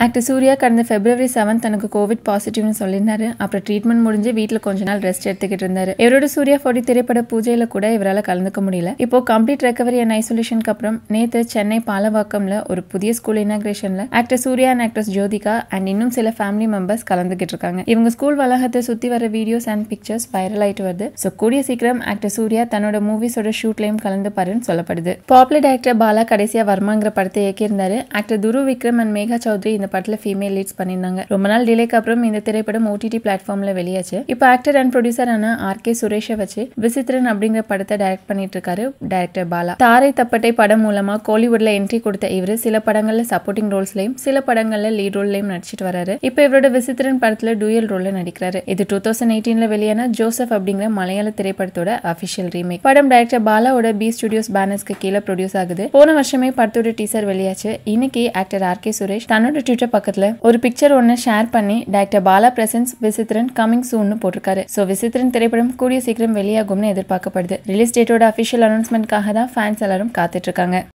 actor Surya கடந்த பிப்ரவரி seven தனக்கு Covid பாசிட்டிவ்னு சொல்லியிருந்தாரு அப்புறம் ட்ரீட்மெண்ட் முடிஞ்சு வீட்டில் கொஞ்ச நாள் ரெஸ்ட் எடுத்துக்கிட்டு இருந்தாரு இவரோட சூர்யா ஃபோர்டி திரைப்பட பூஜையில கூட இவரால் கலந்துக்க முடியல இப்போ கம்ப்ளீட் ரெக்கவரி அண்ட் ஐசோலேஷனுக்கு அப்புறம் நேத்து சென்னை பாலவாக்கம்ல ஒரு புதிய ஸ்கூல் இனாகிரேஷன்ல actor Suriya and actress Jyothika and இன்னும் சில ஃபேமிலி மெம்பர்ஸ் கலந்துகிட்டு இருக்காங்க இவங்க ஸ்கூல் வளாகத்தை சுத்தி வர வீடியோஸ் அண்ட் பிக்சர்ஸ் வைரல் ஆயிட்டு வருது ஸோ கூடிய சீக்கிரம் ஆக்டர் சூர்யா தன்னோட மூவிஸோட ஷூட்லயும் கலந்துப்பாருன்னு சொல்லப்படுது பாப்புலர் டைரக்டர் பாலா கடைசியா வர்மாங்கிற படத்தை இயக்கியிருந்தாரு ஆக்டர் துரு விக்ரம் அண்ட் மேகா சௌத்ரி இந்த படத்துல ஃபீமேல் லீட்ஸ் பண்ணியிருந்தாங்க ரொம்ப நாள் டிலேக்கு அப்புறம் இந்த திரைப்படம் ஓடிடி பிளாட்ஃபார்ம்ல வெளியாச்சு இப்போ ஆக்டர் அண்ட் ப்ரொடியூசரான ஆர் கே சுரேஷை வச்சு விசித்திரன் அப்படிங்கிற படத்தை டைரக்ட் பண்ணிட்டு இருக்காரு டைரக்டர் பாலா தாரை தப்பட்டை படம் மூலமா கோலிவுட்ல என்ட்ரி கொடுத்த இவர் சில படங்கள்ல சப்போர்ட்டிங் ரோல்ஸ்லயும் சில படங்கள்ல லீட் ரோல்லையும் நடிச்சிட்டு வராரு இப்போ இவரோட விசித்திரன் படத்துல டூயல் ரோல்ல நடிக்கிறாரு இது டூ தௌசண்ட் எயிட்டீன்ல வெளியான ஜோசப் அப்படிங்கிற மலையாள திரைப்படத்தோட அபிஷியல் ரீமேக் படம் டைரக்டர் பாலாவோட பி ஸ்டுடியோஸ் பேனர்ஸ்க்கு கீழே ப்ரொடியூஸ் ஆகுது போன வருஷமே படத்தோட டீசர் வெளியாச்சு இன்னைக்கு ஆக்டர் ஆர் கே சுரேஷ் தன்னோட ட்விட்டர் பக்கத்துல ஒரு பிக்சர் ஒன்னு ஷேர் பண்ணி director Bala presents Vichithiran coming சூன்னு போட்டிருக்காரு சோ விசித்திரன் திரைப்படம் கூடிய சீக்கிரம் வெளியாகும்னு எதிர்பார்க்கப்படுது ரிலீஸ் டேட்டோட அபிஷியல் அனௌன்ஸ்மெண்ட்காக தான் ஃபேன்ஸ் எல்லாரும் காத்துட்டு இருக்காங்க